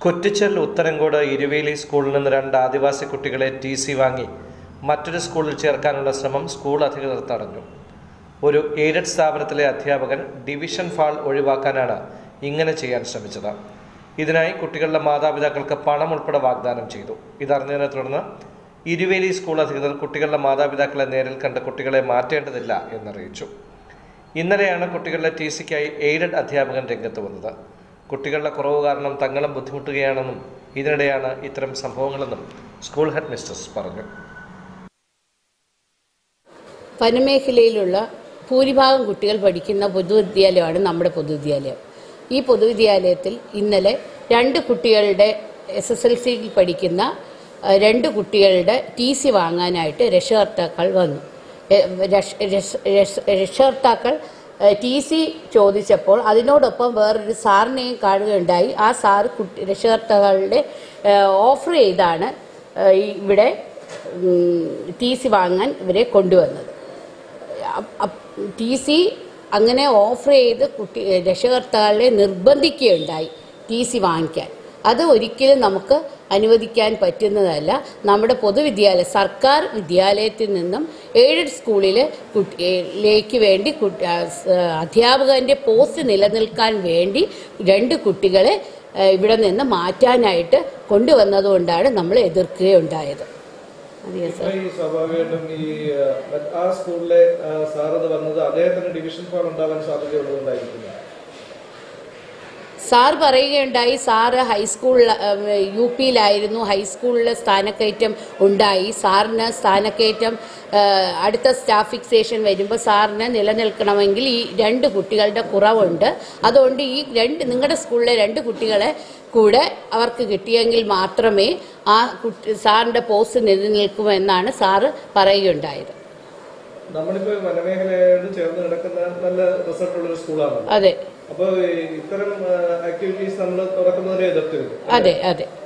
കുറ്റിച്ചൽ ഉത്തരങ്കോട് ഇരുവേലി സ്കൂളിൽ നിന്ന് രണ്ട് ആദിവാസി കുട്ടികളെ ടി സി വാങ്ങി മറ്റൊരു സ്കൂളിൽ ചേർക്കാനുള്ള ശ്രമം സ്കൂൾ അധികൃതർ തടഞ്ഞു ഒരു എയ്ഡഡ് സ്ഥാപനത്തിലെ അധ്യാപകൻ ഡിവിഷൻ ഫാൾ ഒഴിവാക്കാനാണ് ഇങ്ങനെ ചെയ്യാൻ ശ്രമിച്ചത് ഇതിനായി കുട്ടികളുടെ മാതാപിതാക്കൾക്ക് പണം ഉൾപ്പെടെ വാഗ്ദാനം ചെയ്തു ഇതറിഞ്ഞതിനെ തുടർന്ന് ഇരുവേലി സ്കൂൾ അധികൃതർ കുട്ടികളുടെ മാതാപിതാക്കളെ നേരിൽ കണ്ട് കുട്ടികളെ മാറ്റേണ്ടതില്ല എന്നറിയിച്ചു ഇന്നലെയാണ് കുട്ടികളുടെ ടി സിക്കായി എയ്ഡഡ് അധ്യാപകൻ രംഗത്ത് വന്നത് കുട്ടികളുടെ കുറവ് കാരണം തങ്ങളും ബുദ്ധിമുട്ടുകയാണെന്നും ഇതിനിടെയാണ് ഇത്തരം സംഭവങ്ങളെന്നും സ്കൂൾ ഹെഡ് മിസ്റ്റേഴ്സ് പറഞ്ഞു വനമേഖലയിലുള്ള ഭൂരിഭാഗം കുട്ടികൾ പഠിക്കുന്ന പൊതുവിദ്യാലയമാണ് നമ്മുടെ പൊതുവിദ്യാലയം ഈ പൊതുവിദ്യാലയത്തിൽ ഇന്നലെ രണ്ട് കുട്ടികളുടെ എസ് എസ് എൽ സിയിൽ പഠിക്കുന്ന അഹ്, രണ്ട് കുട്ടികളുടെ ടി സി വാങ്ങാനായിട്ട് രക്ഷകർത്താക്കൾ വന്നു എ- രക്ഷ- രക്ഷ- രക്ഷ- രക്ഷകർത്താക്കൾ ടി സി ചോദിച്ചപ്പോൾ അതിനോടൊപ്പം വേറൊരു സാറിനെയും കാണുകയുണ്ടായി ആ സാറ് കുട്ടി രക്ഷകർത്താക്കളുടെ ഓഫർ ചെയ്താണ് ഏഹ്, ഇവിടെ ടി സി വാങ്ങാൻ ഇവരെ കൊണ്ടുവന്നത് ടി സി അങ്ങനെ ഓഫർ ചെയ്ത് കുട്ടി രക്ഷകർത്താക്കളെ നിർബന്ധിക്കുകയുണ്ടായി ടി സി വാങ്ങിക്കാൻ അത് ഒരിക്കലും നമുക്ക് അനുവദിക്കാൻ പറ്റുന്നതല്ല നമ്മുടെ പൊതുവിദ്യാലയ സർക്കാർ വിദ്യാലയത്തിൽ നിന്നും എയ്ഡഡ് സ്കൂളിലെ കുട്ടിയിലേക്ക് വേണ്ടി കുട്ടി- ആ, സ്- അധ്യാപകന്റെ പോസ്റ്റ് നിലനിൽക്കാൻ വേണ്ടി രണ്ട് കുട്ടികളെ ആ, ഇവിടെ നിന്ന് മാറ്റാനായിട്ട് കൊണ്ടുവന്നതുകൊണ്ടാണ് നമ്മൾ എതിർക്കുകയുണ്ടായത് അതെ ഇപ്പൊ ഈ സ്വാഭാവികമായിട്ടും ഈ ആ, ആ സ്കൂളിലെ ആ, സാറത് വന്നത് അദ്ദേഹത്തിന് ഡിവിഷൻ ഫോൾ ഉണ്ടാവാൻ സാധ്യതയുള്ളതുകൊണ്ടായിരിക്കും സാർ പറയുകയുണ്ടായി സാറ് ഹൈസ്കൂൾ യു പിയിലായിരുന്നു ഹൈസ്കൂളിൽ സ്ഥാനക്കയറ്റം ഉണ്ടായി സാറിന് സ്ഥാനക്കയറ്റം ആ, അടുത്ത സ്റ്റാഫ് ഫിക്സേഷൻ വരുമ്പോൾ സാറിന് നിലനിൽക്കണമെങ്കിൽ ഈ രണ്ട് കുട്ടികളുടെ കുറവുണ്ട് അതുകൊണ്ട് ഈ രണ്ട് നിങ്ങളുടെ സ്കൂളിലെ രണ്ട് കുട്ടികളെ കൂടെ അവർക്ക് കിട്ടിയെങ്കിൽ മാത്രമേ ആ കുട്ടി സാറിൻ്റെ പോസ്റ്റ് നിലനിൽക്കുമെന്നാണ് സാറ് പറയുകയുണ്ടായത് നമ്മളിപ്പോ വനമേഖലയോട് ചേർന്ന് കിടക്കുന്ന നല്ല റിസൾട്ട് ഉള്ള ഒരു സ്കൂളാണ് അതെ അപ്പൊ ഈ ഇത്തരം ആക്ടിവിറ്റീസ് നമ്മൾ തുറക്കുന്നതിനെ എതിർത്തിരുന്നു അതെ അതെ